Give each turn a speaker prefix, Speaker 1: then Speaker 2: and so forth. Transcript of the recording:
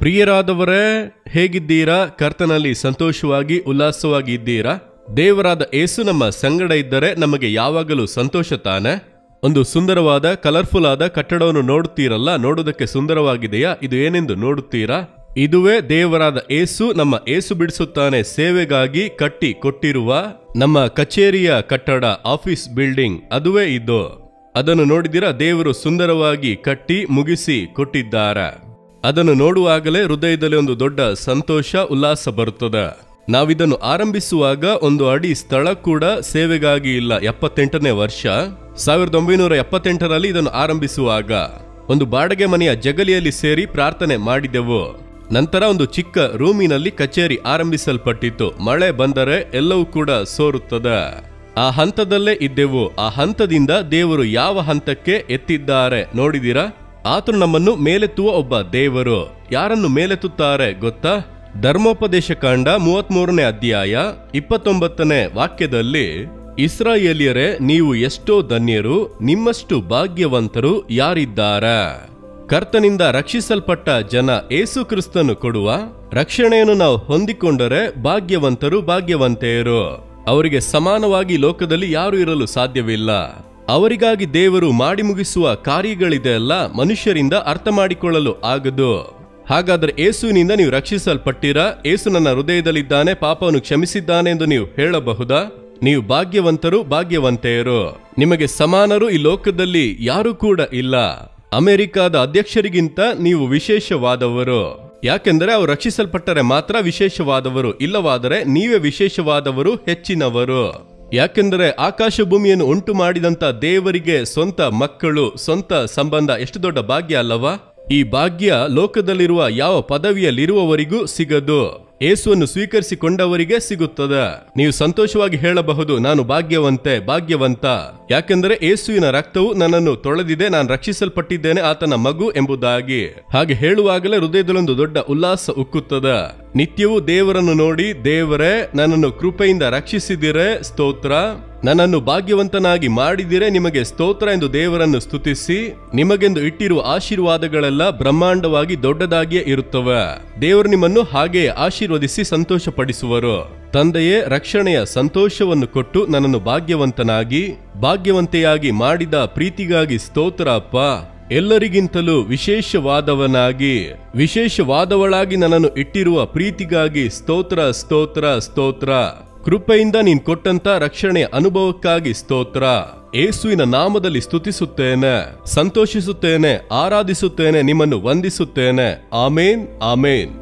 Speaker 1: ಪ್ರಿಯರಾದವರೇ ಹೇಗಿದ್ದೀರಾ ಕರ್ತನಲ್ಲಿ ಸಂತೋಷವಾಗಿ ಉಲ್ಲಾಸವಾಗಿ ಇದ್ದೀರಾ ದೇವರಾದ ಏಸು ನಮ್ಮ ಸಂಗಡ ಇದ್ದರೆ ನಮಗೆ ಯಾವಾಗಲೂ ಸಂತೋಷ ತಾನೆ ಒಂದು ಸುಂದರವಾದ ಕಲರ್ಫುಲ್ ಆದ ಕಟ್ಟಡವನ್ನು ನೋಡುತ್ತೀರಲ್ಲ ನೋಡೋದಕ್ಕೆ ಸುಂದರವಾಗಿದೆಯಾ ಇದು ಏನೆಂದು ನೋಡುತ್ತೀರಾ ಇದುವೇ ದೇವರಾದ ಏಸು ನಮ್ಮ ಏಸು ಬಿಡಿಸುತ್ತಾನೆ ಸೇವೆಗಾಗಿ ಕಟ್ಟಿ ಕೊಟ್ಟಿರುವ ನಮ್ಮ ಕಚೇರಿಯ ಕಟ್ಟಡ ಆಫೀಸ್ ಬಿಲ್ಡಿಂಗ್ ಅದುವೇ ಇದು ಅದನ್ನು ನೋಡಿದಿರಾ ದೇವರು ಸುಂದರವಾಗಿ ಕಟ್ಟಿ ಮುಗಿಸಿ ಕೊಟ್ಟಿದ್ದಾರೆ ಅದನ್ನು ನೋಡುವಾಗಲೇ ಹೃದಯದಲ್ಲಿ ಒಂದು ದೊಡ್ಡ ಸಂತೋಷ ಉಲ್ಲಾಸ ಬರುತ್ತದೆ ನಾವಿದನ್ನು ಆರಂಭಿಸುವಾಗ ಒಂದು ಅಡಿ ಸ್ಥಳ ಕೂಡ ಸೇವೆಗಾಗಿ ಇಲ್ಲ ಎಪ್ಪತ್ತೆಂಟನೇ ವರ್ಷ ಸಾವಿರದ ಒಂಬೈನೂರ ಎಪ್ಪತ್ತೆಂಟರಲ್ಲಿ ಇದನ್ನು ಆರಂಭಿಸುವಾಗ ಒಂದು ಬಾಡಿಗೆ ಮನೆಯ ಜಗಲಿಯಲ್ಲಿ ಸೇರಿ ಪ್ರಾರ್ಥನೆ ಮಾಡಿದೆವು ನಂತರ ಒಂದು ಚಿಕ್ಕ ರೂಮಿನಲ್ಲಿ ಕಚೇರಿ ಆರಂಭಿಸಲ್ಪಟ್ಟಿತ್ತು ಮಳೆ ಬಂದರೆ ಎಲ್ಲವೂ ಕೂಡ ಸೋರುತ್ತದೆ ಆ ಹಂತದಲ್ಲೇ ಇದ್ದೆವು ಆ ಹಂತದಿಂದ ದೇವರು ಯಾವ ಹಂತಕ್ಕೆ ಎತ್ತಿದ್ದಾರೆ ನೋಡಿದಿರಾ ಆತನು ನಮ್ಮನ್ನು ಮೇಲೆತ್ತುವ ಒಬ್ಬ ದೇವರು ಯಾರನ್ನು ಮೇಲೆತ್ತುತ್ತಾರೆ ಗೊತ್ತಾ ಧರ್ಮೋಪದೇಶ ಕಾಂಡ ಮೂವತ್ಮೂರನೇ ಅಧ್ಯಾಯ ಇಪ್ಪತ್ತೊಂಬತ್ತನೇ ವಾಕ್ಯದಲ್ಲಿ ಇಸ್ರಾಯೇಲಿಯರೇ ನೀವು ಎಷ್ಟೋ ಧನ್ಯರು ನಿಮ್ಮಷ್ಟು ಭಾಗ್ಯವಂತರು ಯಾರಿದ್ದಾರೆ ಕರ್ತನಿಂದ ರಕ್ಷಿಸಲ್ಪಟ್ಟ ಜನ ಏಸು ಕ್ರಿಸ್ತನು ಕೊಡುವ ರಕ್ಷಣೆಯನ್ನು ನಾವು ಹೊಂದಿಕೊಂಡರೆ ಭಾಗ್ಯವಂತರು ಭಾಗ್ಯವಂತೆಯರು ಅವರಿಗೆ ಸಮಾನವಾಗಿ ಲೋಕದಲ್ಲಿ ಯಾರು ಇರಲು ಸಾಧ್ಯವಿಲ್ಲ ಅವರಿಗಾಗಿ ದೇವರು ಮಾಡಿ ಮುಗಿಸುವ ಕಾರ್ಯಗಳಿದೆ ಅಲ್ಲ ಮನುಷ್ಯರಿಂದ ಅರ್ಥ ಮಾಡಿಕೊಳ್ಳಲು ಆಗದು ಹಾಗಾದ್ರೆ ಏಸುವಿನಿಂದ ನೀವು ರಕ್ಷಿಸಲ್ಪಟ್ಟಿರಾ ಏಸು ನನ್ನ ಹೃದಯದಲ್ಲಿದ್ದಾನೆ ಪಾಪವನ್ನು ಕ್ಷಮಿಸಿದ್ದಾನೆ ಎಂದು ನೀವು ಹೇಳಬಹುದಾ ನೀವು ಭಾಗ್ಯವಂತರು ಭಾಗ್ಯವಂತೆಯರು ನಿಮಗೆ ಸಮಾನರು ಈ ಲೋಕದಲ್ಲಿ ಯಾರು ಕೂಡ ಇಲ್ಲ ಅಮೆರಿಕಾದ ಅಧ್ಯಕ್ಷರಿಗಿಂತ ನೀವು ವಿಶೇಷವಾದವರು ಯಾಕೆಂದರೆ ಅವರು ರಕ್ಷಿಸಲ್ಪಟ್ಟರೆ ಮಾತ್ರ ವಿಶೇಷವಾದವರು ಇಲ್ಲವಾದರೆ ನೀವೇ ವಿಶೇಷವಾದವರು ಹೆಚ್ಚಿನವರು ಯಾಕೆಂದರೆ ಆಕಾಶ ಭೂಮಿಯನ್ನು ಉಂಟು ಮಾಡಿದಂತ ದೇವರಿಗೆ ಸ್ವಂತ ಮಕ್ಕಳು ಸ್ವಂತ ಸಂಬಂಧ ಎಷ್ಟು ದೊಡ್ಡ ಭಾಗ್ಯ ಅಲ್ಲವಾ ಈ ಭಾಗ್ಯ ಲೋಕದಲ್ಲಿರುವ ಯಾವ ಪದವಿಯಲ್ಲಿರುವವರಿಗೂ ಸಿಗದು ಏಸುವನ್ನು ಸ್ವೀಕರಿಸಿಕೊಂಡವರಿಗೆ ಸಿಗುತ್ತದೆ ನೀವು ಸಂತೋಷವಾಗಿ ಹೇಳಬಹುದು ನಾನು ಭಾಗ್ಯವಂತೆ ಭಾಗ್ಯವಂತ ಯಾಕೆಂದರೆ ಏಸುವಿನ ರಕ್ತವು ನನ್ನನ್ನು ತೊಳೆದಿದೆ ನಾನು ರಕ್ಷಿಸಲ್ಪಟ್ಟಿದ್ದೇನೆ ಆತನ ಮಗು ಎಂಬುದಾಗಿ ಹಾಗೆ ಹೇಳುವಾಗಲೇ ಹೃದಯದಲ್ಲೊಂದು ದೊಡ್ಡ ಉಲ್ಲಾಸ ಉಕ್ಕುತ್ತದೆ ನಿತ್ಯವೂ ದೇವರನ್ನು ನೋಡಿ ದೇವರೇ ನನ್ನನ್ನು ಕೃಪೆಯಿಂದ ರಕ್ಷಿಸಿದಿರೆ ಸ್ತೋತ್ರ ನನ್ನನ್ನು ಭಾಗ್ಯವಂತನಾಗಿ ಮಾಡಿದಿರೆ ನಿಮಗೆ ಸ್ತೋತ್ರ ಎಂದು ದೇವರನ್ನು ಸ್ತುತಿಸಿ ನಿಮಗೆಂದು ಇಟ್ಟಿರುವ ಆಶೀರ್ವಾದಗಳೆಲ್ಲ ಬ್ರಹ್ಮಾಂಡವಾಗಿ ದೊಡ್ಡದಾಗಿಯೇ ಇರುತ್ತವೆ ದೇವರು ನಿಮ್ಮನ್ನು ಹಾಗೆಯೇ ಆಶೀರ್ವದಿಸಿ ಸಂತೋಷಪಡಿಸುವರು ತಂದೆಯೇ ರಕ್ಷಣೆಯ ಸಂತೋಷವನ್ನು ಕೊಟ್ಟು ನನ್ನನ್ನು ಭಾಗ್ಯವಂತನಾಗಿ ಭಾಗ್ಯವಂತೆಯಾಗಿ ಮಾಡಿದ ಪ್ರೀತಿಗಾಗಿ ಸ್ತೋತ್ರ ಅಪ್ಪ ಎಲ್ಲರಿಗಿಂತಲೂ ವಿಶೇಷವಾದವನಾಗಿ ವಿಶೇಷವಾದವಳಾಗಿ ನನ್ನನ್ನು ಇಟ್ಟಿರುವ ಪ್ರೀತಿಗಾಗಿ ಸ್ತೋತ್ರ ಸ್ತೋತ್ರ ಸ್ತೋತ್ರ ಕೃಪೆಯಿಂದ ನೀನ್ ಕೊಟ್ಟಂತ ರಕ್ಷಣೆಯ ಅನುಭವಕ್ಕಾಗಿ ಸ್ತೋತ್ರ ಏಸುವಿನ ನಾಮದಲ್ಲಿ ಸ್ತುತಿಸುತ್ತೇನೆ ಸಂತೋಷಿಸುತ್ತೇನೆ ಆರಾಧಿಸುತ್ತೇನೆ ನಿಮ್ಮನ್ನು ವಂದಿಸುತ್ತೇನೆ ಆಮೇನ್ ಆಮೇನ್